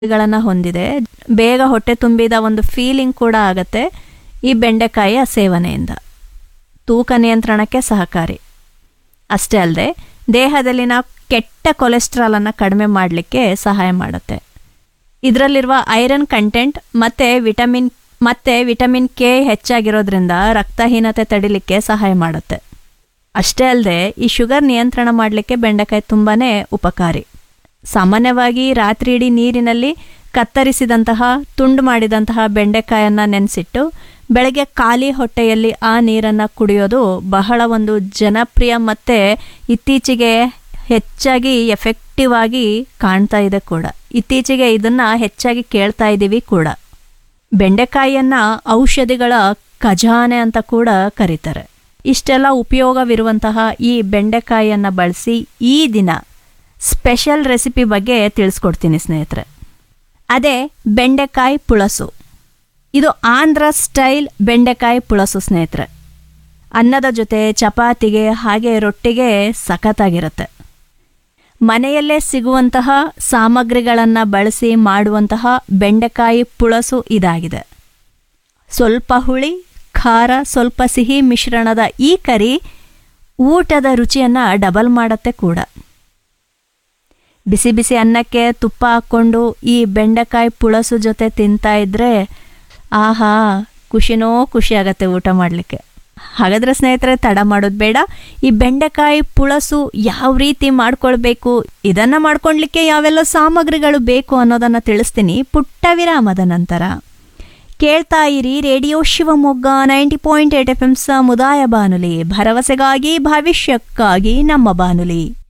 ಗಳನ್ನು ಹೊಂದಿದೆ ಬೇಗ ಹೊಟ್ಟೆ ತುಂಬಿದ ಒಂದು ಫೀಲಿಂಗ್ ಕೂಡ ಆಗತ್ತೆ ಈ ಬೆಂಡೆಕಾಯಿಯ ಸೇವನೆಯಿಂದ ತೂಕ ನಿಯಂತ್ರಣಕ್ಕೆ ಸಹಕಾರಿ ಅಷ್ಟೇ ಅಲ್ಲದೆ ದೇಹದಲ್ಲಿನ ಕೆಟ್ಟ ಕೊಲೆಸ್ಟ್ರಾಲನ್ನು ಕಡಿಮೆ ಮಾಡಲಿಕ್ಕೆ ಸಹಾಯ ಮಾಡುತ್ತೆ ಇದರಲ್ಲಿರುವ ಐರನ್ ಕಂಟೆಂಟ್ ಮತ್ತು ವಿಟಮಿನ್ ಮತ್ತು ವಿಟಮಿನ್ ಕೆ ಹೆಚ್ಚಾಗಿರೋದ್ರಿಂದ ರಕ್ತಹೀನತೆ ತಡಿಲಿಕ್ಕೆ ಸಹಾಯ ಮಾಡುತ್ತೆ ಅಷ್ಟೇ ಅಲ್ಲದೆ ಈ ಶುಗರ್ ನಿಯಂತ್ರಣ ಮಾಡಲಿಕ್ಕೆ ಬೆಂಡೆಕಾಯಿ ತುಂಬಾ ಉಪಕಾರಿ ಸಾಮಾನ್ಯವಾಗಿ ರಾತ್ರಿ ಇಡೀ ನೀರಿನಲ್ಲಿ ಕತ್ತರಿಸಿದಂತಹ ತುಂಡು ಮಾಡಿದಂತಹ ಬೆಂಡೆಕಾಯನ್ನು ನೆನೆಸಿಟ್ಟು ಬೆಳಗ್ಗೆ ಖಾಲಿ ಹೊಟ್ಟೆಯಲ್ಲಿ ಆ ನೀರನ್ನು ಕುಡಿಯೋದು ಬಹಳ ಒಂದು ಜನಪ್ರಿಯ ಮತ್ತು ಇತ್ತೀಚೆಗೆ ಹೆಚ್ಚಾಗಿ ಎಫೆಕ್ಟಿವ್ ಆಗಿ ಕಾಣ್ತಾ ಇದೆ ಕೂಡ ಇತ್ತೀಚೆಗೆ ಇದನ್ನು ಹೆಚ್ಚಾಗಿ ಕೇಳ್ತಾ ಇದ್ದೀವಿ ಕೂಡ ಬೆಂಡೆಕಾಯಿಯನ್ನು ಔಷಧಿಗಳ ಖಜಾನೆ ಅಂತ ಕೂಡ ಕರೀತಾರೆ ಇಷ್ಟೆಲ್ಲ ಉಪಯೋಗವಿರುವಂತಹ ಈ ಬೆಂಡೆಕಾಯಿಯನ್ನು ಬಳಸಿ ಈ ದಿನ ಸ್ಪೆಷಲ್ ರೆಸಿಪಿ ಬಗ್ಗೆ ತಿಳಿಸ್ಕೊಡ್ತೀನಿ ಸ್ನೇಹಿತರೆ ಅದೇ ಬೆಂಡೆಕಾಯಿ ಪುಳಸು ಇದು ಆಂಧ್ರ ಸ್ಟೈಲ್ ಬೆಂಡೆಕಾಯಿ ಪುಳಸು ಸ್ನೇಹಿತರೆ ಅನ್ನದ ಜೊತೆ ಚಪಾತಿಗೆ ಹಾಗೆ ರೊಟ್ಟಿಗೆ ಸಖತ್ತಾಗಿರುತ್ತೆ ಮನೆಯಲ್ಲೇ ಸಿಗುವಂತಹ ಸಾಮಗ್ರಿಗಳನ್ನು ಬಳಸಿ ಮಾಡುವಂತಹ ಬೆಂಡೆಕಾಯಿ ಪುಳಸು ಇದಾಗಿದೆ ಸ್ವಲ್ಪ ಹುಳಿ ಖಾರ ಸ್ವಲ್ಪ ಸಿಹಿ ಮಿಶ್ರಣದ ಈ ಕರಿ ಊಟದ ರುಚಿಯನ್ನು ಡಬಲ್ ಮಾಡುತ್ತೆ ಕೂಡ ಬಿಸಿ ಬಿಸಿ ಅನ್ನಕ್ಕೆ ತುಪ್ಪ ಹಾಕ್ಕೊಂಡು ಈ ಬೆಂಡೆಕಾಯಿ ಪುಳಸು ಜೊತೆ ತಿಂತಾ ಇದ್ರೆ ಆಹಾ ಖುಷಿನೋ ಖುಷಿ ಆಗತ್ತೆ ಊಟ ಮಾಡಲಿಕ್ಕೆ ಹಾಗಾದ್ರೆ ಸ್ನೇಹಿತರೆ ತಡ ಮಾಡೋದು ಬೇಡ ಈ ಬೆಂಡೆಕಾಯಿ ಪುಳಸು ಯಾವ ರೀತಿ ಮಾಡ್ಕೊಳ್ಬೇಕು ಇದನ್ನು ಮಾಡ್ಕೊಳ್ಲಿಕ್ಕೆ ಯಾವೆಲ್ಲ ಸಾಮಗ್ರಿಗಳು ಬೇಕು ಅನ್ನೋದನ್ನು ತಿಳಿಸ್ತೀನಿ ಪುಟ್ಟ ವಿರಾಮದ ನಂತರ ಕೇಳ್ತಾ ಇರಿ radio Shivamogga ninety point eight F M ಸಮುದಾಯ ಬಾನುಲಿ ಭರವಸೆಗಾಗಿ ಭವಿಷ್ಯಕ್ಕಾಗಿ ನಮ್ಮ ಬಾನುಲಿ